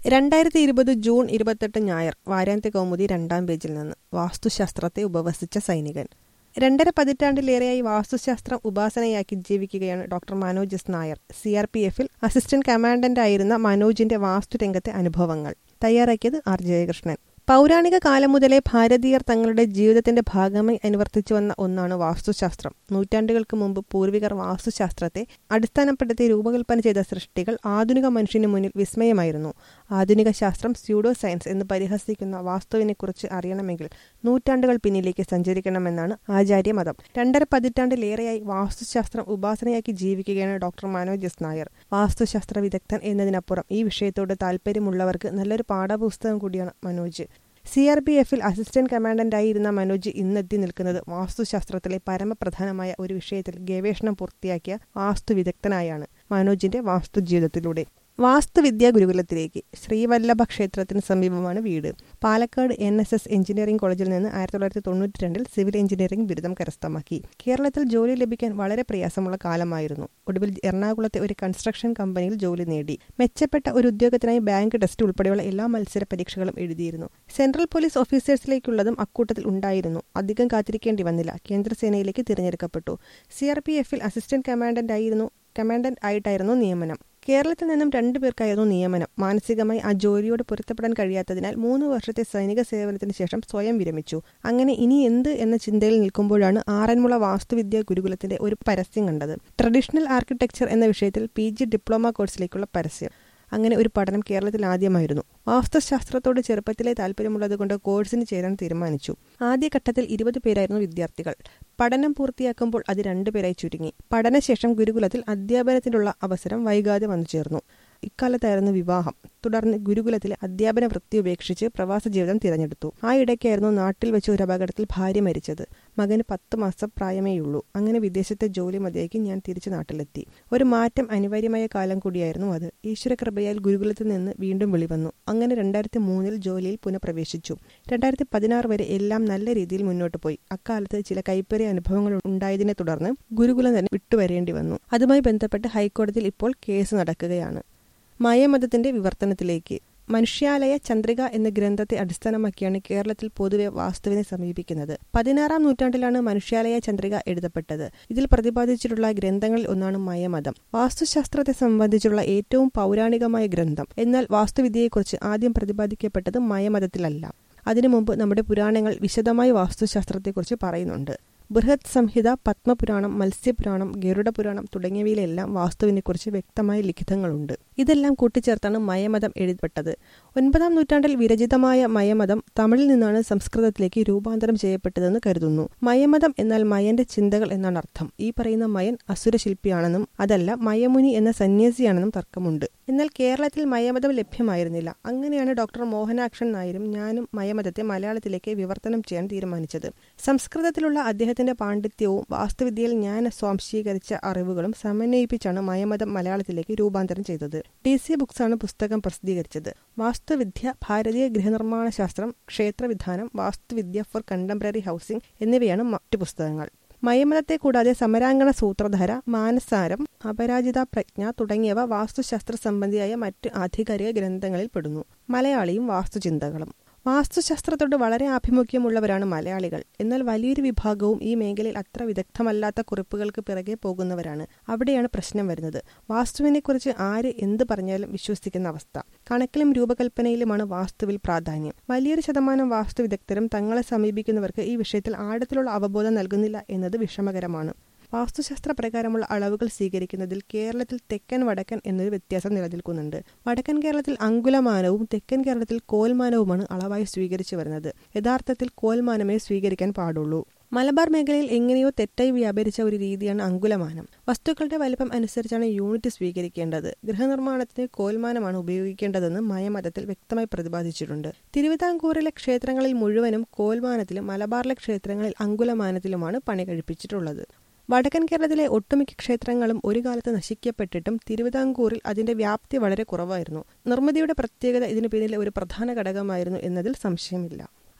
രണ്ടായിരത്തി ഇരുപത് ജൂൺ ഇരുപത്തെട്ട് ഞായർ വാരാന്ത്യ കൗമുദി രണ്ടാം പേജിൽ നിന്ന് വാസ്തുശാസ്ത്രത്തെ ഉപവസിച്ച സൈനികൻ രണ്ടര പതിറ്റാണ്ടിലേറെയായി വാസ്തുശാസ്ത്രം ഉപാസനയാക്കി ജീവിക്കുകയാണ് doctor Manoj S Nair C R P എഫിൽ അസിസ്റ്റന്റ് കമാൻഡന്റായിരുന്ന മനോജിന്റെ വാസ്തുരംഗത്തെ അനുഭവങ്ങൾ തയ്യാറാക്കിയത് ആർ ജയകൃഷ്ണൻ പൗരാണിക കാലം മുതലേ ഭാരതീയർ തങ്ങളുടെ ജീവിതത്തിന്റെ ഭാഗമായി അനുവർത്തിച്ചു വന്ന ഒന്നാണ് വാസ്തുശാസ്ത്രം നൂറ്റാണ്ടുകൾക്ക് മുമ്പ് പൂർവികർ വാസ്തുശാസ്ത്രത്തെ അടിസ്ഥാനപ്പെടുത്തി രൂപകൽപ്പന ചെയ്ത സൃഷ്ടികൾ ആധുനിക മനുഷ്യന് മുന്നിൽ വിസ്മയമായിരുന്നു ആധുനിക ശാസ്ത്രം സ്യൂഡോ സയൻസ് എന്ന് പരിഹസിക്കുന്ന വാസ്തുവിനെക്കുറിച്ച് അറിയണമെങ്കിൽ നൂറ്റാണ്ടുകൾ പിന്നിലേക്ക് സഞ്ചരിക്കണമെന്നാണ് ആചാര്യമതം രണ്ടര പതിറ്റാണ്ടിലേറെയായി വാസ്തുശാസ്ത്രം ഉപാസനയാക്കി ജീവിക്കുകയാണ് ഡോക്ടർ മനോജ് എസ് നായർ വാസ്തുശാസ്ത്ര വിദഗ്ധൻ എന്നതിനപ്പുറം ഈ വിഷയത്തോട് താല്പര്യമുള്ളവർക്ക് നല്ലൊരു പാഠപുസ്തകം കൂടിയാണ് മനോജ് സി ആർ പി എഫിൽ അസിസ്റ്റന്റ് കമാൻഡന്റായിരുന്ന മനോജ് ഇന്നെത്തി നിൽക്കുന്നത് വാസ്തുശാസ്ത്രത്തിലെ പരമപ്രധാനമായ ഒരു വിഷയത്തിൽ ഗവേഷണം പൂർത്തിയാക്കിയ വാസ്തു വിദഗ്ധനായാണ് മനോജിന്റെ വാസ്തു ജീവിതത്തിലൂടെ വാസ്തുവിദ്യാ ഗുരുകുലത്തിലേക്ക് ശ്രീവല്ലഭ ക്ഷേത്രത്തിന് സമീപമാണ് വീട് Palakkad N S S engineering കോളേജിൽ നിന്ന് ആയിരത്തി തൊള്ളായിരത്തി തൊണ്ണൂറ്റി രണ്ടിൽ സിവിൽ എഞ്ചിനീയറിംഗ് ബിരുദം കരസ്ഥമാക്കി കേരളത്തിൽ ജോലി ലഭിക്കാൻ വളരെ പ്രയാസമുള്ള കാലമായിരുന്നു ഒടുവിൽ എറണാകുളത്തെ ഒരു കൺസ്ട്രക്ഷൻ കമ്പനിയിൽ ജോലി നേടി മെച്ചപ്പെട്ട ഒരു ഉദ്യോഗത്തിനായി ബാങ്ക് ടെസ്റ്റ് ഉൾപ്പെടെയുള്ള എല്ലാ മത്സര പരീക്ഷകളും എഴുതിയിരുന്നു സെൻട്രൽ പോലീസ് ഓഫീസേഴ്സിലേക്കുള്ളതും അക്കൂട്ടത്തിൽ ഉണ്ടായിരുന്നു അധികം കാത്തിരിക്കേണ്ടി വന്നില്ല കേന്ദ്രസേനയിലേക്ക് തിരഞ്ഞെടുക്കപ്പെട്ടു സി ആർ പി എഫിൽ അസിസ്റ്റന്റ് കമാൻഡന്റ് ആയിരുന്നു കമാൻഡന്റ് ആയിട്ടായിരുന്നു നിയമനം കേരളത്തിൽ നിന്നും രണ്ടു പേർക്കായിരുന്നു നിയമനം മാനസികമായി ആ ജോലിയോട് പൊരുത്തപ്പെടാൻ കഴിയാത്തതിനാൽ മൂന്ന് വർഷത്തെ സൈനിക സേവനത്തിന് ശേഷം സ്വയം വിരമിച്ചു അങ്ങനെ ഇനി എന്ത് എന്ന ചിന്തയിൽ നിൽക്കുമ്പോഴാണ് ആറന്മുള വാസ്തുവിദ്യാ ഗുരുകുലത്തിന്റെ ഒരു പരസ്യം കണ്ടത് ട്രഡീഷണൽ ആർക്കിടെക്ചർ എന്ന വിഷയത്തിൽ പി ജി ഡിപ്ലോമ കോഴ്സിലേക്കുള്ള പരസ്യം അങ്ങനെ ഒരു പഠനം കേരളത്തിൽ ആദ്യമായിരുന്നു വാസ്തുശാസ്ത്രത്തോട് ചെറുപ്പത്തിലെ താല്പര്യമുള്ളതുകൊണ്ട് കോഴ്സിന് ചേരാൻ തീരുമാനിച്ചു ആദ്യഘട്ടത്തിൽ ഇരുപത് പേരായിരുന്നു വിദ്യാർത്ഥികൾ പഠനം പൂർത്തിയാക്കുമ്പോൾ അത് രണ്ടുപേരായി ചുരുങ്ങി പഠനശേഷം ഗുരുകുലത്തിൽ അധ്യാപനത്തിനുള്ള അവസരം വൈകാതെ വന്നു ചേർന്നു ഇക്കാലത്തായിരുന്നു വിവാഹം തുടർന്ന് ഗുരുകുലത്തിലെ അധ്യാപന വൃത്തി ഉപേക്ഷിച്ച് പ്രവാസ ജീവിതം തിരഞ്ഞെടുത്തു ആ ഇടയ്ക്കായിരുന്നു നാട്ടിൽ വെച്ച് ഒരു അപകടത്തിൽ ഭാര്യ മരിച്ചത് മകന് പത്ത് മാസം പ്രായമേയുള്ളൂ അങ്ങനെ വിദേശത്തെ ജോലി മതിയാക്കി ഞാൻ തിരിച്ചു നാട്ടിലെത്തി ഒരു മാറ്റം അനിവാര്യമായ കാലം കൂടിയായിരുന്നു അത് ഈശ്വരകൃപയാൽ ഗുരുകുലത്തിൽ നിന്ന് വീണ്ടും വിളിവന്നു അങ്ങനെ രണ്ടായിരത്തി മൂന്നിൽ ജോലിയിൽ പുനഃപ്രവേശിച്ചു രണ്ടായിരത്തി പതിനാറ് വരെ എല്ലാം നല്ല രീതിയിൽ മുന്നോട്ട് പോയി അക്കാലത്ത് ചില കൈപ്പേറിയ അനുഭവങ്ങൾ ഉണ്ടായതിനെ തുടർന്ന് ഗുരുകുലം തന്നെ വിട്ടുവരേണ്ടി വന്നു അതുമായി ബന്ധപ്പെട്ട് ഹൈക്കോടതിയിൽ ഇപ്പോൾ കേസ് നടക്കുകയാണ് മയമതത്തിന്റെ വിവർത്തനത്തിലേക്ക് മനുഷ്യാലയ ചന്ദ്രിക എന്ന ഗ്രന്ഥത്തെ അടിസ്ഥാനമാക്കിയാണ് കേരളത്തിൽ പൊതുവെ വാസ്തുവിനെ സമീപിക്കുന്നത് പതിനാറാം നൂറ്റാണ്ടിലാണ് മനുഷ്യാലയ ചന്ദ്രിക എഴുതപ്പെട്ടത് ഇതിൽ പ്രതിപാദിച്ചിട്ടുള്ള ഗ്രന്ഥങ്ങളിൽ ഒന്നാണ് മയമതം വാസ്തുശാസ്ത്രത്തെ സംബന്ധിച്ചുള്ള ഏറ്റവും പൗരാണികമായ ഗ്രന്ഥം എന്നാൽ വാസ്തുവിദ്യയെക്കുറിച്ച് ആദ്യം പ്രതിപാദിക്കപ്പെട്ടത് മയമതത്തിലല്ല അതിനു മുമ്പ് നമ്മുടെ പുരാണങ്ങൾ വിശദമായി വാസ്തുശാസ്ത്രത്തെക്കുറിച്ച് പറയുന്നുണ്ട് ബൃഹത് സംഹിത പത്മപുരാണം മത്സ്യപുരാണം ഗരുഡപുരാണം തുടങ്ങിയവയിലെല്ലാം വാസ്തുവിനെക്കുറിച്ച് വ്യക്തമായ ലിഖിതങ്ങളുണ്ട് ഇതെല്ലാം കൂട്ടിച്ചേർത്താണ് മയമതം എഴുതപ്പെട്ടത് ഒൻപതാം നൂറ്റാണ്ടിൽ വിരചിതമായ മയമതം തമിഴിൽ നിന്നാണ് സംസ്കൃതത്തിലേക്ക് രൂപാന്തരം ചെയ്യപ്പെട്ടതെന്ന് കരുതുന്നു മയമതം എന്നാൽ മയന്റെ ചിന്തകൾ എന്നാണ് അർത്ഥം ഈ പറയുന്ന മയൻ അസുരശില്പിയാണെന്നും അതല്ല മയമുനി എന്ന സന്യാസിയാണെന്നും തർക്കമുണ്ട് എന്നാൽ കേരളത്തിൽ മയമതം ലഭ്യമായിരുന്നില്ല അങ്ങനെയാണ് ഡോക്ടർ മോഹനാക്ഷൻ നായരും ഞാനും മയമതത്തെ മലയാളത്തിലേക്ക് വിവർത്തനം ചെയ്യാൻ തീരുമാനിച്ചത് സംസ്കൃതത്തിലുള്ള അദ്ദേഹത്തിന്റെ പാണ്ഡിത്യവും വാസ്തുവിദ്യയിൽ ഞാൻ സ്വാംശീകരിച്ച അറിവുകളും സമന്വയിപ്പിച്ചാണ് മയമതം മലയാളത്തിലേക്ക് രൂപാന്തരം ചെയ്തത് ഡി സി ബുക്സാണ് പുസ്തകം പ്രസിദ്ധീകരിച്ചത് വാസ്തുവിദ്യ ഭാരതീയ ഗൃഹനിർമ്മാണ ശാസ്ത്രം ക്ഷേത്രവിധാനം വാസ്തുവിദ്യ ഫോർ കണ്ടംപററി ഹൗസിംഗ് എന്നിവയാണ് മറ്റു പുസ്തകങ്ങൾ മയമതത്തെ കൂടാതെ സമരാങ്കണ സൂത്രധാര മാനസാരം അപരാജിത പ്രജ്ഞ തുടങ്ങിയവ വാസ്തുശാസ്ത്ര സംബന്ധിയായ മറ്റ് ആധികാരിക ഗ്രന്ഥങ്ങളിൽ പെടുന്നു മലയാളിയും വാസ്തുചിന്തകളും വാസ്തുശാസ്ത്രത്തോട് വളരെ ആഭിമുഖ്യമുള്ളവരാണ് മലയാളികൾ എന്നാൽ വലിയൊരു വിഭാഗവും ഈ മേഖലയിൽ അത്ര വിദഗ്ധമല്ലാത്ത കുറിപ്പുകൾക്ക് പിറകെ പോകുന്നവരാണ് അവിടെയാണ് പ്രശ്നം വരുന്നത് വാസ്തുവിനെക്കുറിച്ച് ആര് എന്ത് പറഞ്ഞാലും വിശ്വസിക്കുന്ന അവസ്ഥ കണക്കിലും രൂപകൽപ്പനയിലുമാണ് വാസ്തുവിൽ പ്രാധാന്യം വലിയൊരു ശതമാനം വാസ്തു വിദഗ്ധരും തങ്ങളെ സമീപിക്കുന്നവർക്ക് ഈ വിഷയത്തിൽ ആഴത്തിലുള്ള അവബോധം നൽകുന്നില്ല എന്നത് വിഷമകരമാണ് വാസ്തുശാസ്ത്ര പ്രകാരമുള്ള അളവുകൾ സ്വീകരിക്കുന്നതിൽ കേരളത്തിൽ തെക്കൻ വടക്കൻ എന്നൊരു വ്യത്യാസം നിലനിൽക്കുന്നുണ്ട് വടക്കൻ കേരളത്തിൽ അങ്കുലമാനവും തെക്കൻ കേരളത്തിൽ കോൽമാനവുമാണ് അളവായി സ്വീകരിച്ചു വരുന്നത് യഥാർത്ഥത്തിൽ കോൽമാനമേ സ്വീകരിക്കാൻ പാടുള്ളൂ മലബാർ മേഖലയിൽ എങ്ങനെയോ തെറ്റായി വ്യാപരിച്ച ഒരു രീതിയാണ് അങ്കുലമാനം വസ്തുക്കളുടെ വലിപ്പം അനുസരിച്ചാണ് യൂണിറ്റ് സ്വീകരിക്കേണ്ടത് ഗൃഹനിർമ്മാണത്തിന് കോൽമാനമാണ് ഉപയോഗിക്കേണ്ടതെന്ന് മയമതത്തിൽ വ്യക്തമായി പ്രതിപാദിച്ചിട്ടുണ്ട് തിരുവിതാംകൂറിലെ ക്ഷേത്രങ്ങളിൽ മുഴുവനും കോൽമാനത്തിലും മലബാറിലെ ക്ഷേത്രങ്ങളിൽ അങ്കുലമാനത്തിലുമാണ് പണി കഴിപ്പിച്ചിട്ടുള്ളത് വടക്കൻ കേരളത്തിലെ ഒട്ടുമിക്ക ക്ഷേത്രങ്ങളും ഒരു കാലത്ത് നശിക്കപ്പെട്ടിട്ടും തിരുവിതാംകൂറിൽ അതിന്റെ വ്യാപ്തി വളരെ കുറവായിരുന്നു നിർമ്മിതിയുടെ പ്രത്യേകത ഇതിനു പിന്നിലെ ഒരു പ്രധാന ഘടകമായിരുന്നു എന്നതിൽ സംശയമില്ല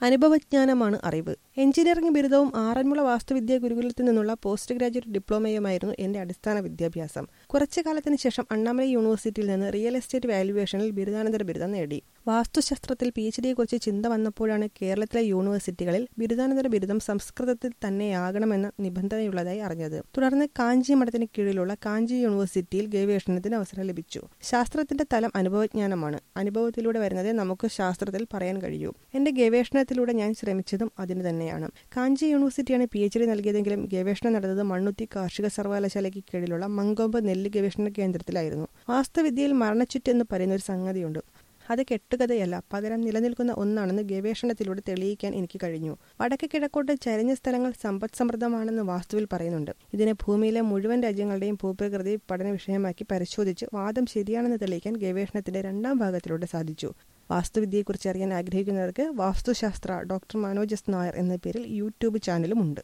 അനുഭവജ്ഞാനമാണ് അറിവ് എഞ്ചിനീയറിംഗ് ബിരുദവും ആറന്മുള വാസ്തുവിദ്യാ ഗുരുകുലത്തിൽ നിന്നുള്ള പോസ്റ്റ് ഗ്രാജുവേറ്റ് ഡിപ്ലോമയുമായിരുന്നു എന്റെ അടിസ്ഥാന വിദ്യാഭ്യാസം കുറച്ചു കാലത്തിന് ശേഷം അണ്ണാമലൈ യൂണിവേഴ്സിറ്റിയിൽ നിന്ന് റിയൽ എസ്റ്റേറ്റ് വാല്യുവേഷനിൽ ബിരുദാനന്തര ബിരുദം നേടി വാസ്തുശാസ്ത്രത്തിൽ പി എച്ച് ഡിയെക്കുറിച്ച് ചിന്ത വന്നപ്പോഴാണ് കേരളത്തിലെ യൂണിവേഴ്സിറ്റികളിൽ ബിരുദാനന്തര ബിരുദം സംസ്കൃതത്തിൽ തന്നെയാകണമെന്ന നിബന്ധനയുള്ളതായി അറിഞ്ഞത് തുടർന്ന് കാഞ്ചി മഠത്തിന് കീഴിലുള്ള കാഞ്ചി യൂണിവേഴ്സിറ്റിയിൽ ഗവേഷണത്തിന് അവസരം ലഭിച്ചു ശാസ്ത്രത്തിന്റെ തലം അനുഭവജ്ഞാനമാണ് അനുഭവത്തിലൂടെ വരുന്നതേ നമുക്ക് ശാസ്ത്രത്തിൽ പറയാൻ കഴിയൂ എന്റെ ഗവേഷണത്തിലൂടെ ഞാൻ ശ്രമിച്ചതും അതിന് തന്നെയാണ് കാഞ്ചി യൂണിവേഴ്സിറ്റിയാണ് പി എച്ച് ഡി നൽകിയതെങ്കിലും ഗവേഷണം നടന്നത് മണ്ണുത്തി കാർഷിക സർവകലാശാലയ്ക്ക് കീഴിലുള്ള മങ്കൊമ്പ് നെല്ല് ഗവേഷണ കേന്ദ്രത്തിലായിരുന്നു വാസ്തുവിദ്യയിൽ മരണച്ചുറ്റ് എന്ന് പറയുന്ന ഒരു സംഗതിയുണ്ട് അത് കെട്ടുകഥയല്ല പകരം നിലനിൽക്കുന്ന ഒന്നാണെന്ന് ഗവേഷണത്തിലൂടെ തെളിയിക്കാൻ എനിക്ക് കഴിഞ്ഞു വടക്ക് കിഴക്കോട്ട് ചരിഞ്ഞ സ്ഥലങ്ങൾ സമ്പദ് സമൃദ്ധമാണെന്ന് വാസ്തുവിൽ പറയുന്നുണ്ട് ഇതിനെ ഭൂമിയിലെ മുഴുവൻ രാജ്യങ്ങളുടെയും ഭൂപ്രകൃതി പഠന വിഷയമാക്കി പരിശോധിച്ച് വാദം ശരിയാണെന്ന് തെളിയിക്കാൻ ഗവേഷണത്തിന്റെ രണ്ടാം ഭാഗത്തിലൂടെ സാധിച്ചു വാസ്തുവിദ്യയെക്കുറിച്ച് അറിയാൻ ആഗ്രഹിക്കുന്നവർക്ക് വാസ്തുശാസ്ത്ര ഡോക്ടർ മനോജ് എസ് നായർ എന്ന പേരിൽ യൂട്യൂബ് ചാനലുമുണ്ട്